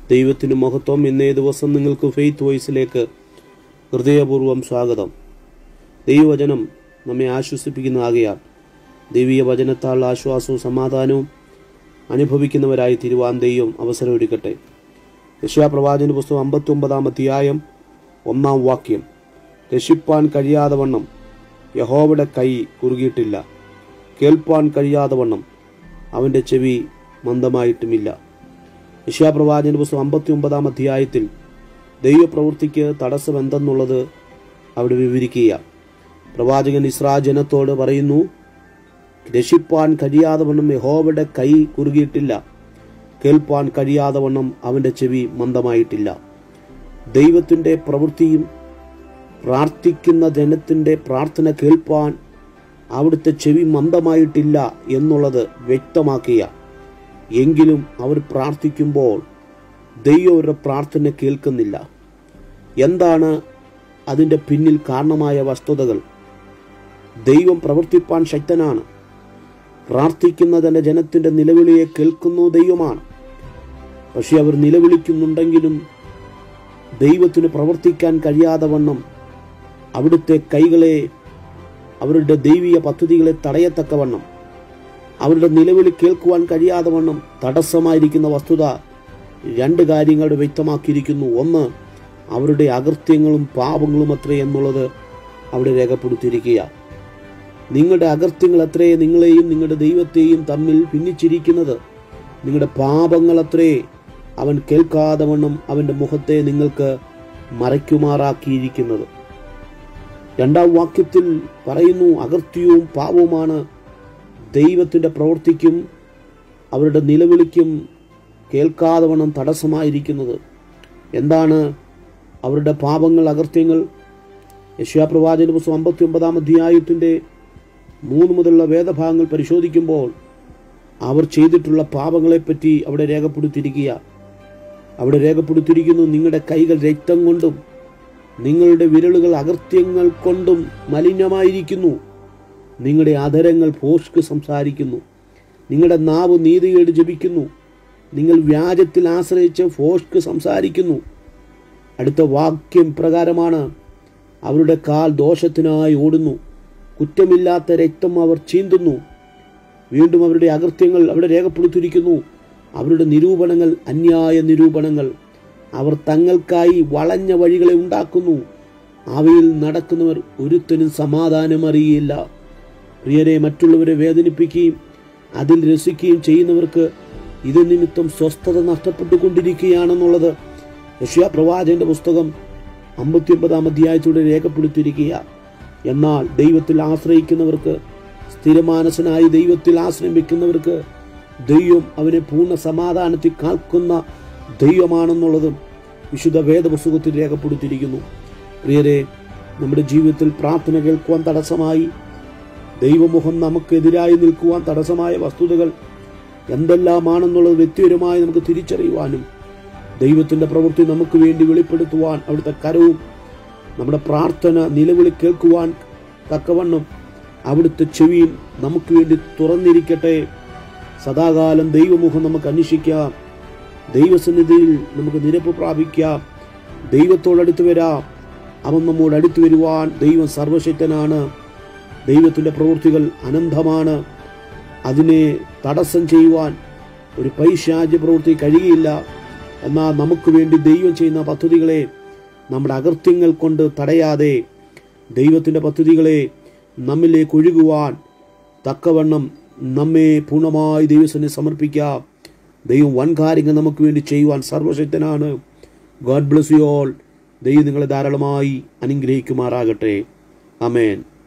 ദൈവത്തിന് മഹത്വം ഇന്നേ ദിവസം നിങ്ങൾക്ക് ഫെയ്ത്ത് വോയിസിലേക്ക് ഹൃദയപൂർവ്വം സ്വാഗതം ദൈവവചനം നമ്മെ ആശ്വസിപ്പിക്കുന്നതാകയാൽ ദൈവീയ വചനത്താൽ ആശ്വാസവും സമാധാനവും അനുഭവിക്കുന്നവരായി തിരുവാൻ ദൈവം അവസരമൊരുക്കട്ടെ യശയാപ്രവാചന പുസ്തകം അമ്പത്തി ഒമ്പതാം അധ്യായം ഒന്നാം വാക്യം രക്ഷിപ്പാൻ കഴിയാതെ വണ്ണം യഹോവയുടെ കൈ കുറുകിയിട്ടില്ല കേൾപ്പാൻ കഴിയാതെ വണ്ണം അവൻ്റെ ചെവി മന്ദമായിട്ടുമില്ല യശയാപ്രവാചന പുസ്തകം അമ്പത്തി ഒമ്പതാം അധ്യായത്തിൽ ദൈവപ്രവൃത്തിക്ക് തടസ്സം എന്തെന്നുള്ളത് അവിടെ വിവരിക്കുക പ്രവാചകൻ ഇസ്രാ ജനത്തോട് പറയുന്നു രക്ഷിപ്പാൻ കഴിയാതെ വണ്ണം യഹോവയുടെ കൈ കുറുകിയിട്ടില്ല കേൾപ്പാൻ കഴിയാതെ വണ്ണം അവൻ്റെ ചെവി മന്ദമായിട്ടില്ല ദൈവത്തിൻ്റെ പ്രവൃത്തിയും പ്രാർത്ഥിക്കുന്ന ജനത്തിൻ്റെ പ്രാർത്ഥന കേൾപ്പാൻ അവിടുത്തെ ചെവി മന്ദമായിട്ടില്ല എന്നുള്ളത് വ്യക്തമാക്കിയ എങ്കിലും അവർ പ്രാർത്ഥിക്കുമ്പോൾ ദൈവം അവരുടെ പ്രാർത്ഥന കേൾക്കുന്നില്ല എന്താണ് അതിൻ്റെ പിന്നിൽ കാരണമായ വസ്തുതകൾ ദൈവം പ്രവർത്തിപ്പാൻ ശക്തനാണ് പ്രാർത്ഥിക്കുന്ന തന്റെ ജനത്തിന്റെ നിലവിളിയെ കേൾക്കുന്നു ദൈവമാണ് പക്ഷെ അവർ നിലവിളിക്കുന്നുണ്ടെങ്കിലും ദൈവത്തിന് പ്രവർത്തിക്കാൻ കഴിയാതെ വണ്ണം അവിടുത്തെ കൈകളെ അവരുടെ ദൈവീയ പദ്ധതികളെ തടയത്തക്കവണ്ണം അവരുടെ നിലവിളി കേൾക്കുവാൻ കഴിയാതെ വണ്ണം തടസ്സമായിരിക്കുന്ന വസ്തുത രണ്ട് കാര്യങ്ങളുടെ വ്യക്തമാക്കിയിരിക്കുന്നു ഒന്ന് അവരുടെ അകൃത്യങ്ങളും പാപങ്ങളും അത്രേ എന്നുള്ളത് അവിടെ രേഖപ്പെടുത്തിയിരിക്കുക നിങ്ങളുടെ അകൃത്യങ്ങൾ അത്രേ നിങ്ങളെയും നിങ്ങളുടെ ദൈവത്തെയും തമ്മിൽ ഭിന്നിച്ചിരിക്കുന്നത് നിങ്ങളുടെ പാപങ്ങൾ അത്രേ അവൻ കേൾക്കാതെ വണ്ണം അവന്റെ മുഖത്തെ നിങ്ങൾക്ക് മറയ്ക്കുമാറാക്കിയിരിക്കുന്നത് രണ്ടാം വാക്യത്തിൽ പറയുന്നു അകൃത്യവും പാപവുമാണ് ദൈവത്തിന്റെ പ്രവൃത്തിക്കും അവരുടെ നിലവിളിക്കും കേൾക്കാതെ വണ്ണം തടസ്സമായിരിക്കുന്നത് എന്താണ് അവരുടെ പാപങ്ങൾ അകൃത്യങ്ങൾ യശ്യാപ്രവാചന പുസ്തകം അമ്പത്തി ഒമ്പതാം അധ്യായത്തിന്റെ മൂന്ന് മുതലുള്ള വേദഭാഗങ്ങൾ പരിശോധിക്കുമ്പോൾ അവർ ചെയ്തിട്ടുള്ള പാപങ്ങളെപ്പറ്റി അവിടെ രേഖപ്പെടുത്തിയിരിക്കുക അവിടെ രേഖപ്പെടുത്തിയിരിക്കുന്നു നിങ്ങളുടെ കൈകൾ രക്തം കൊണ്ടും നിങ്ങളുടെ വിരലുകൾ അകൃത്യങ്ങൾ കൊണ്ടും മലിനമായിരിക്കുന്നു നിങ്ങളുടെ അധരങ്ങൾ പോഷ്ക്ക് സംസാരിക്കുന്നു നിങ്ങളുടെ നാവ് നീതികേട് ജപിക്കുന്നു നിങ്ങൾ വ്യാജത്തിൽ ആശ്രയിച്ച് ഫോഷ്ക്ക് സംസാരിക്കുന്നു അടുത്ത വാക്യം പ്രകാരമാണ് അവരുടെ കാൽ ദോഷത്തിനായി ഓടുന്നു കുറ്റമില്ലാത്ത രക്തം അവർ ചീന്തുന്നു വീണ്ടും അവരുടെ അകൃത്യങ്ങൾ അവിടെ രേഖപ്പെടുത്തിയിരിക്കുന്നു അവരുടെ നിരൂപണങ്ങൾ അന്യായ നിരൂപണങ്ങൾ അവർ തങ്ങൾക്കായി വളഞ്ഞ വഴികളെ ഉണ്ടാക്കുന്നു അവയിൽ നടക്കുന്നവർ ഒരുത്തനും സമാധാനം അറിയില്ല പ്രിയരെ മറ്റുള്ളവരെ വേദനിപ്പിക്കുകയും അതിൽ രസിക്കുകയും ചെയ്യുന്നവർക്ക് ഇത് നിമിത്തം സ്വസ്ഥത നഷ്ടപ്പെട്ടുകൊണ്ടിരിക്കുകയാണെന്നുള്ളത് യഷ്യാ പ്രവാചകന്റെ പുസ്തകം അമ്പത്തിയൊമ്പതാം അധ്യായത്തിലൂടെ രേഖപ്പെടുത്തിയിരിക്കുക എന്നാൽ ദൈവത്തിൽ ആശ്രയിക്കുന്നവർക്ക് സ്ഥിരമാനസനായി ദൈവത്തിൽ ആശ്രയം വെക്കുന്നവർക്ക് ദൈവം അവനെ പൂർണ്ണ സമാധാനത്തിൽ കാക്കുന്ന ദൈവമാണെന്നുള്ളതും വിശുദ്ധ വേദപുസ്തകത്തിൽ രേഖപ്പെടുത്തിയിരിക്കുന്നു പ്രിയരെ നമ്മുടെ ജീവിതത്തിൽ പ്രാർത്ഥന കേൾക്കുവാൻ തടസ്സമായി ദൈവമുഖം നമുക്കെതിരായി നിൽക്കുവാൻ തടസ്സമായ വസ്തുതകൾ എന്തെല്ലാമാണെന്നുള്ളത് വ്യക്തിപരമായി നമുക്ക് തിരിച്ചറിയുവാനും ദൈവത്തിന്റെ പ്രവൃത്തി നമുക്ക് വേണ്ടി വെളിപ്പെടുത്തുവാൻ അവിടുത്തെ കരവും നമ്മുടെ പ്രാർത്ഥന നിലവിളി കേൾക്കുവാൻ തക്കവണ്ണം അവിടുത്തെ ചെവിയും നമുക്ക് വേണ്ടി തുറന്നിരിക്കട്ടെ സദാകാലം ദൈവമുഖം നമുക്ക് അന്വേഷിക്കാം ദൈവസന്നിധിയിൽ നമുക്ക് നിരപ്പ് പ്രാപിക്കാം ദൈവത്തോടടുത്ത് വരാം അവൻ നമ്മോട് അടുത്ത് വരുവാൻ ദൈവം സർവശക്തനാണ് ദൈവത്തിന്റെ പ്രവൃത്തികൾ അനന്തമാണ് അതിനെ തടസ്സം ചെയ്യുവാൻ ഒരു പൈശാചി പ്രവൃത്തി കഴിയില്ല എന്നാൽ നമുക്ക് വേണ്ടി ദൈവം ചെയ്യുന്ന പദ്ധതികളെ നമ്മുടെ അകൃത്യങ്ങൾ കൊണ്ട് തടയാതെ ദൈവത്തിൻ്റെ പദ്ധതികളെ നമ്മിലേക്ക് ഒഴുകുവാൻ തക്കവണ്ണം നമ്മെ പൂർണ്ണമായി ദൈവത്തിന് സമർപ്പിക്കാം ദൈവം വൻ കാര്യങ്ങൾ നമുക്ക് വേണ്ടി ചെയ്യുവാൻ സർവശക്തനാണ് ഗോഡ് ബ്ലസ് യു ഓൾ ദൈവം നിങ്ങളെ ധാരാളമായി അനുഗ്രഹിക്കുമാറാകട്ടെ അമേൻ